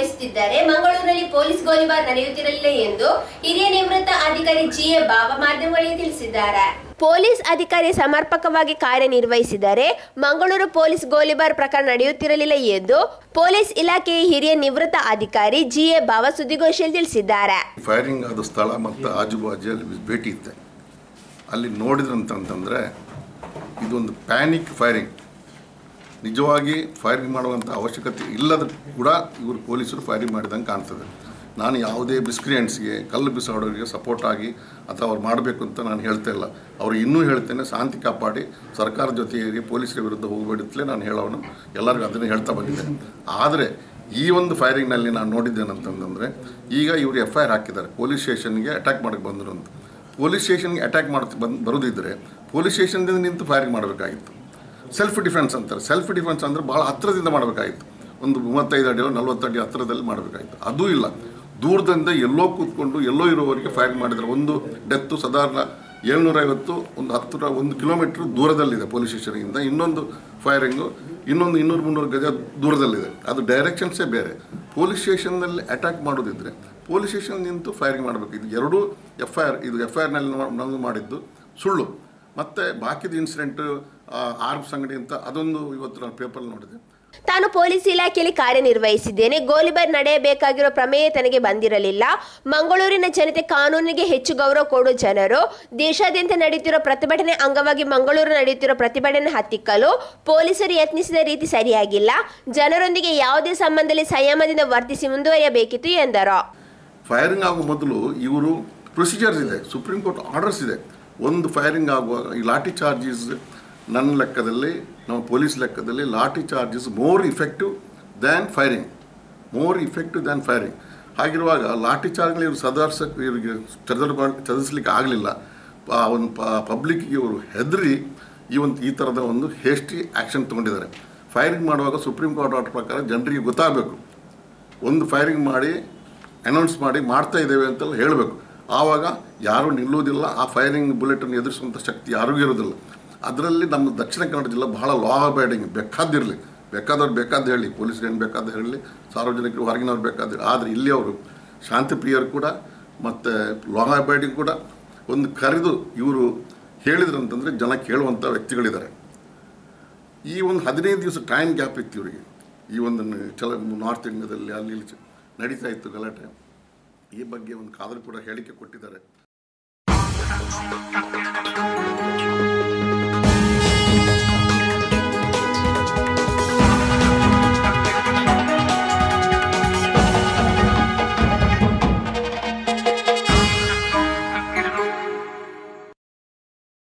ನಿರ್ವಹಿಸುತ್ತಿದ್ದರೆ ಮಂಗಳೂರಿನಲ್ಲಿ ಪೊಲೀಸ್ ಗೋಲಿಬಾರ್ ನಡೆಯುತ್ತಿರಲಿಲ್ಲ ಎಂದು ಹಿರಿಯ ನಿವೃತ್ತ ಅಧಿಕಾರಿ ಜಿಎ ಬಾಬಾ ಮಾಧ್ಯಮಗಳಿಗೆ ತಿಳಿಸಿದ್ದಾರೆ ಪೊಲೀಸ್ ಅಧಿಕಾರಿ ಸಮರ್ಪಕವಾಗಿ ಕಾರ್ಯನಿರ್ವಹಿಸಿದರೆ ಮಂಗಳೂರು ಪೊಲೀಸ್ ಗೋಲಿಬಾರ್ ಪ್ರಕರಣ ನಡೆಯುತ್ತಿರಲಿಲ್ಲ ಎಂದು ಪೊಲೀಸ್ ಇಲಾಖೆಯ ಹಿರಿಯ ನಿವೃತ್ತ ಅಧಿಕಾರಿ ಜಿಎ ಬಾಬಾ ಸುದ್ದಿಗೋಷ್ಠಿಯಲ್ಲಿ ತಿಳಿಸಿದ್ದಾರೆ ಫೈರಿಂಗ್ ಆದ ಸ್ಥಳ ಮತ್ತು ಆಜುಬಾಜುಯಲ್ಲಿ ಭೇಟಿ ಇದ್ದೆ ಅಲ್ಲಿ ನೋಡಿದ್ರಂತಂತಂದರೆ ಇದೊಂದು ಪ್ಯಾನಿಕ್ ಫೈರಿಂಗ್ ನಿಜವಾಗಿ ಫೈರಿಂಗ್ ಮಾಡುವಂಥ ಅವಶ್ಯಕತೆ ಇಲ್ಲದ ಕೂಡ ಇವರು ಪೊಲೀಸರು ಫೈರಿಂಗ್ ಮಾಡಿದಂಗೆ ಕಾಣ್ತದೆ ನಾನು ಯಾವುದೇ ಬಿಸ್ಕ್ರಿಯನ್ಸ್ಗೆ ಕಲ್ಲು ಬಿಸಾಡೋರಿಗೆ ಸಪೋರ್ಟ್ ಆಗಿ ಅಥವಾ ಅವ್ರು ಮಾಡಬೇಕು ಅಂತ ನಾನು ಹೇಳ್ತಾ ಇಲ್ಲ ಅವ್ರು ಇನ್ನೂ ಹೇಳ್ತೇನೆ ಶಾಂತಿ ಕಾಪಾಡಿ ಸರ್ಕಾರ ಜೊತೆಗೆ ಪೊಲೀಸರ ವಿರುದ್ಧ ಹೋಗಬೇಡಿತ್ತಲೇ ನಾನು ಹೇಳೋನು ಎಲ್ಲರಿಗೂ ಅದನ್ನೇ ಹೇಳ್ತಾ ಬಂದಿದ್ದೇನೆ ಆದರೆ ಈ ಒಂದು ಫೈರಿಂಗ್ನಲ್ಲಿ ನಾನು ನೋಡಿದ್ದೇನಂತಂದರೆ ಈಗ ಇವರು ಎಫ್ ಐ ಆರ್ ಹಾಕಿದ್ದಾರೆ ಪೊಲೀಸ್ ಸ್ಟೇಷನ್ಗೆ ಅಟ್ಯಾಕ್ ಮಾಡಕ್ಕೆ ಬಂದರು ಅಂತ ಪೊಲೀಸ್ ಸ್ಟೇಷನ್ಗೆ ಅಟ್ಯಾಕ್ ಮಾಡ್ತಾ ಬಂದು ಬರೋದಿದ್ದರೆ ಪೊಲೀಸ್ ಸ್ಟೇಷನ್ದಿಂದ ನಿಂತು ಫೈರಿಂಗ್ ಮಾಡಬೇಕಾಗಿತ್ತು ಸೆಲ್ಫ್ ಡಿಫೆನ್ಸ್ ಅಂತಾರೆ ಸೆಲ್ಫ್ ಡಿಫೆನ್ಸ್ ಅಂದರೆ ಭಾಳ ಹತ್ತಿರದಿಂದ ಮಾಡಬೇಕಾಗಿತ್ತು ಒಂದು ಮೂವತ್ತೈದು ಅಡಿಯೋ ನಲ್ವತ್ತು ಅಡಿ ಹತ್ತಿರದಲ್ಲಿ ಮಾಡಬೇಕಾಗಿತ್ತು ಅದೂ ಇಲ್ಲ ದೂರದಿಂದ ಎಲ್ಲೋ ಕೂತ್ಕೊಂಡು ಎಲ್ಲೋ ಇರೋವರೆಗೆ ಫೈರಿಂಗ್ ಮಾಡಿದರೆ ಒಂದು ಡೆತ್ತು ಸಾಧಾರಣ ಏಳ್ನೂರೈವತ್ತು ಒಂದು ಹತ್ತಿರ ಒಂದು ಕಿಲೋಮೀಟ್ರ್ ದೂರದಲ್ಲಿದೆ ಪೊಲೀಸ್ ಸ್ಟೇಷನಿಂದ ಇನ್ನೊಂದು ಫೈರಿಂಗು ಇನ್ನೊಂದು ಇನ್ನೂರು ಮುನ್ನೂರು ಗಜ ದೂರದಲ್ಲಿದೆ ಅದು ಡೈರೆಕ್ಷನ್ಸೇ ಬೇರೆ ಪೊಲೀಸ್ ಸ್ಟೇಷನ್ನಲ್ಲಿ ಅಟ್ಯಾಕ್ ಮಾಡೋದಿದ್ರೆ ಪೊಲೀಸ್ ಸ್ಟೇಷನ್ ನಿಂತು ಫೈರಿಂಗ್ ಮಾಡಬೇಕು ಇದು ಎರಡೂ ಎಫ್ ಐ ಆರ್ ಇದು ಎಫ್ ಐ ಆರ್ನಲ್ಲಿ ನಾವು ಮಾಡಿದ್ದು ಸುಳ್ಳು ಮತ್ತು ಬಾಕಿದ ಇನ್ಸಿಡೆಂಟ್ ಆರ್ಮ್ಸ್ ಅಂಗಡಿ ಅಂತ ಅದೊಂದು ಇವತ್ತು ನಾನು ಪೇಪರ್ ನೋಡಿದೆ ತಾನು ಪೊಲೀಸ್ ಇಲಾಖೆಯಲ್ಲಿ ಕಾರ್ಯನಿರ್ವಹಿಸಿದ್ದೇನೆ ಗೋಲಿಬಾರ್ ನಡೆಯಬೇಕಾಗಿರೋ ಪ್ರಮೇಯ ತನಗೆ ಬಂದಿರಲಿಲ್ಲ ಮಂಗಳೂರಿನ ಜನತೆ ಕಾನೂನಿಗೆ ಹೆಚ್ಚು ಗೌರವ ಕೊಡುವ ಜನರು ದೇಶಾದ್ಯಂತ ನಡೆಯುತ್ತಿರೋ ಪ್ರತಿಭಟನೆ ಅಂಗವಾಗಿ ಮಂಗಳೂರು ನಡೆಯುತ್ತಿರೋ ಪ್ರತಿಭಟನೆ ಹತ್ತಿಕ್ಕಲು ಪೊಲೀಸರು ಯತ್ನಿಸಿದ ರೀತಿ ಸರಿಯಾಗಿಲ್ಲ ಜನರೊಂದಿಗೆ ಯಾವುದೇ ಸಂಬಂಧದಲ್ಲಿ ಸಂಯಮದಿಂದ ವರ್ತಿಸಿ ಮುಂದುವರಿಯಬೇಕಿತ್ತು ಎಂದರು ಫೈರಿಂಗ್ ಆಗುವ ಮೊದಲು ಇವರು ಪ್ರೊಸೀಜರ್ಸ್ ಇದೆ ಸುಪ್ರೀಂ ಕೋರ್ಟ್ ಆರ್ಡರ್ಸ್ ಇದೆ ಒಂದು ಫೈರಿಂಗ್ ಆಗುವಾಗ ಈ ಲಾಠಿ ಚಾರ್ಜಸ್ ನನ್ನ ಲೆಕ್ಕದಲ್ಲಿ ನಮ್ಮ ಪೊಲೀಸ್ ಲೆಕ್ಕದಲ್ಲಿ lathi charges more effective than firing more effective than firing ಹಾಗಿರುವಾಗ ಲಾಠಿ ಚಾರ್ಜ್ಗಳು ಇವರು ಸದರ್ಸ ಇವರಿಗೆ ಚದರ್ ಚದರಿಸ್ಲಿಕ್ಕೆ ಆಗಲಿಲ್ಲ ಒಂದು ಪಬ್ಲಿಕ್ಗೆ ಇವರು ಹೆದರಿ ಈ ಒಂದು ಈ ಥರದ ಒಂದು ಹೇಸ್ಟಿ ಆ್ಯಕ್ಷನ್ ತೊಗೊಂಡಿದ್ದಾರೆ ಫೈರಿಂಗ್ ಮಾಡುವಾಗ ಸುಪ್ರೀಂ ಕೋರ್ಟ್ ಆರ್ಡರ್ ಪ್ರಕಾರ ಜನರಿಗೆ ಗೊತ್ತಾಗಬೇಕು ಒಂದು ಫೈರಿಂಗ್ ಮಾಡಿ ಅನೌನ್ಸ್ ಮಾಡಿ ಮಾಡ್ತಾ ಇದ್ದೇವೆ ಅಂತೆಲ್ಲ ಹೇಳಬೇಕು ಆವಾಗ ಯಾರೂ ನಿಲ್ಲುವುದಿಲ್ಲ ಆ ಫೈರಿಂಗ್ ಬುಲೆಟನ್ನು ಎದುರಿಸುವಂಥ ಶಕ್ತಿ ಯಾರಿಗೂ ಇರೋದಿಲ್ಲ ಅದರಲ್ಲಿ ನಮ್ಮ ದಕ್ಷಿಣ ಕನ್ನಡ ಜಿಲ್ಲೆ ಬಹಳ ಲಾ ಅಬೈಡಿಂಗ್ ಬೇಕಾದಿರಲಿ ಬೇಕಾದವ್ರು ಬೇಕಾದ ಹೇಳಿ ಪೊಲೀಸರು ಏನು ಬೇಕಾದ ಹೇಳಲಿ ಸಾರ್ವಜನಿಕರು ಹೊರಗಿನವ್ರು ಬೇಕಾದ ಹೇಳಿ ಆದರೆ ಇಲ್ಲಿ ಅವರು ಶಾಂತಿ ಪ್ರಿಯರು ಕೂಡ ಮತ್ತು ಲಾ ಅಬೈಡಿಂಗ್ ಕೂಡ ಒಂದು ಕರೆದು ಇವರು ಹೇಳಿದ್ರಂತಂದರೆ ಜನ ಕೇಳುವಂಥ ವ್ಯಕ್ತಿಗಳಿದ್ದಾರೆ ಈ ಒಂದು ಹದಿನೈದು ದಿವಸ ಟೈಮ್ ಗ್ಯಾಪ್ ಇತ್ತು ಇವರಿಗೆ ಈ ಒಂದು ಚಲ ನಾರ್ತ್ ಇಂಡಿಯಾದಲ್ಲಿ ಅಲ್ಲಿ ಇಲ್ಲಿ ಚ- ನಡೀತಾ ಇತ್ತು ಗಲಾಟೆ ಈ ಬಗ್ಗೆ ಒಂದು ಕಾದರೂ ಕೂಡ ಹೇಳಿಕೆ ಕೊಟ್ಟಿದ್ದಾರೆ